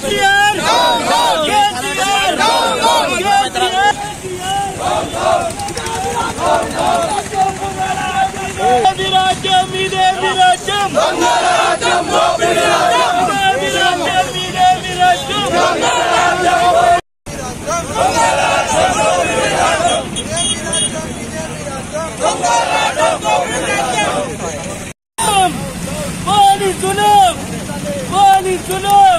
కేసీఆర్ కేసీఆర్ కేసీఆర్ రాజ్యం మీదే విరాజ్యం రాజ్యం మీదే విరాజ్యం పాలి సునం పాలి సునం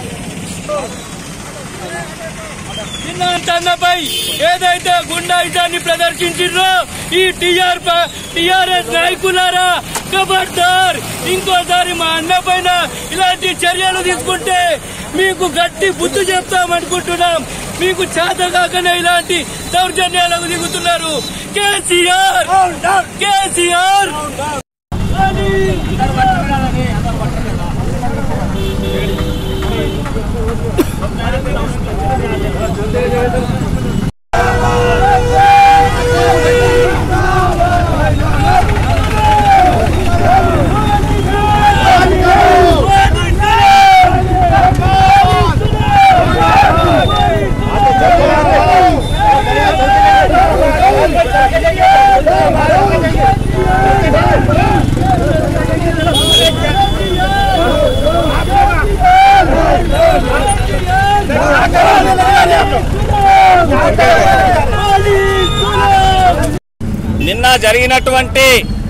నిన్న తనపై ఏదైతే గుండాయిజాన్ని ప్రదర్శించిండ్రో ఈ టిఆర్ టిఆర్ఎస్ నాయకులారా ఖబర్దార్ ఇంకోసారి మా అన్న పైన ఇలాంటి చర్యలు తీసుకుంటే మీకు గట్టి బుద్ధి చెప్తామనుకుంటున్నాం మీకు చేత కాకనే ఇలాంటి దౌర్జన్యాలకు దిగుతున్నారు కేసీఆర్ కేసీఆర్ అని నిన్న జరిగినటువంటి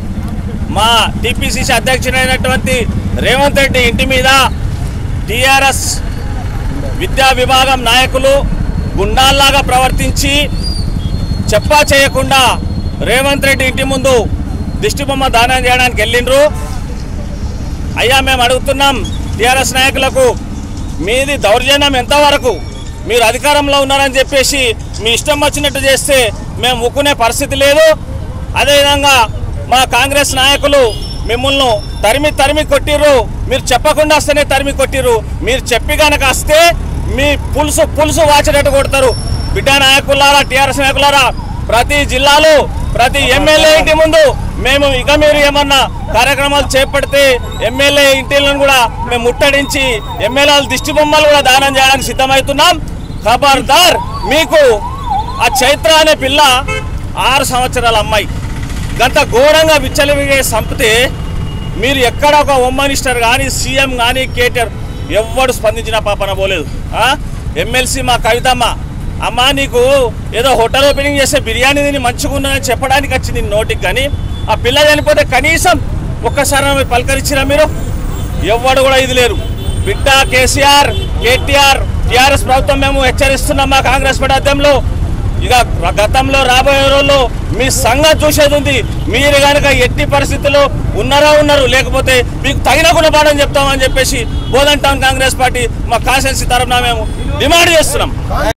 మా టిపిసిసి అధ్యక్షుడైనటువంటి రేవంత్ రెడ్డి ఇంటి మీద టిఆర్ఎస్ విద్యా విభాగం నాయకులు గుండాల్లాగా ప్రవర్తించి చెప్పా చేయకుండా రేవంత్ రెడ్డి ఇంటి ముందు దిష్టిబొమ్మ దానం చేయడానికి వెళ్ళిండ్రు అయ్యా మేము అడుగుతున్నాం టీఆర్ఎస్ నాయకులకు మీది దౌర్జన్యం ఎంతవరకు మీరు అధికారంలో ఉన్నారని చెప్పేసి మీ ఇష్టం వచ్చినట్టు చేస్తే మేము ఊకునే పరిస్థితి లేదు అదేవిధంగా మా కాంగ్రెస్ నాయకులు మిమ్మల్ని తరిమి తరిమి కొట్టిర్రు మీరు చెప్పకుండా వస్తేనే తరిమి కొట్టిర్రు మీరు చెప్పి కనుక వస్తే మీ పులుసు పులుసు వాచేటట్టు కొడతారు బిడ్డ నాయకులారా టీఆర్ఎస్ నాయకులారా ప్రతి జిల్లాలో ప్రతి ఎమ్మెల్యే ఇంటి ముందు మేము ఇక మీరు ఏమన్నా కార్యక్రమాలు చేపడితే ఎమ్మెల్యే ఇంటిలను కూడా మేము ముట్టడించి ఎమ్మెల్యేల దిష్టి బొమ్మలు కూడా దానం చేయడానికి సిద్ధమవుతున్నాం ఖబర్దార్ మీకు ఆ చైత్ర అనే పిల్ల ఆరు సంవత్సరాల అమ్మాయి గంత ఘోరంగా విచ్చలవిగే సంపితే మీరు ఎక్కడ ఒక హోమ్ మినిస్టర్ కానీ సీఎం కానీ కేటీఆర్ ఎవ్వడు స్పందించిన పాపన పోలేదు ఆ? ఎమ్మెల్సీ మా కవితమ్మ అమ్మా నీకు ఏదో హోటల్ ఓపెనింగ్ చేస్తే బిర్యానీ తిని మంచిగా ఉన్నదని చెప్పడానికి వచ్చింది నీ నోటికి కానీ ఆ పిల్ల చనిపోతే కనీసం ఒక్కసారి ఆమె పలకరించిరా మీరు ఎవ్వడు కూడా ఇది లేరు బిడ్డ కేసీఆర్ కేటీఆర్ టీఆర్ఎస్ ప్రభుత్వం మేము హెచ్చరిస్తున్నాం మా కాంగ్రెస్ పడాధ్యంలో ఇక గతంలో రాబోయే రోజుల్లో మీ సంగతి చూసేది ఉంది మీరు కనుక ఎట్టి పరిస్థితుల్లో ఉన్నారా ఉన్నారు లేకపోతే మీకు తగిన గుణపాఠం చెప్తామని చెప్పేసి బోధన్ టౌన్ కాంగ్రెస్ పార్టీ మా కాన్స్టిట్యూన్సీ తరఫున మేము డిమాండ్ చేస్తున్నాం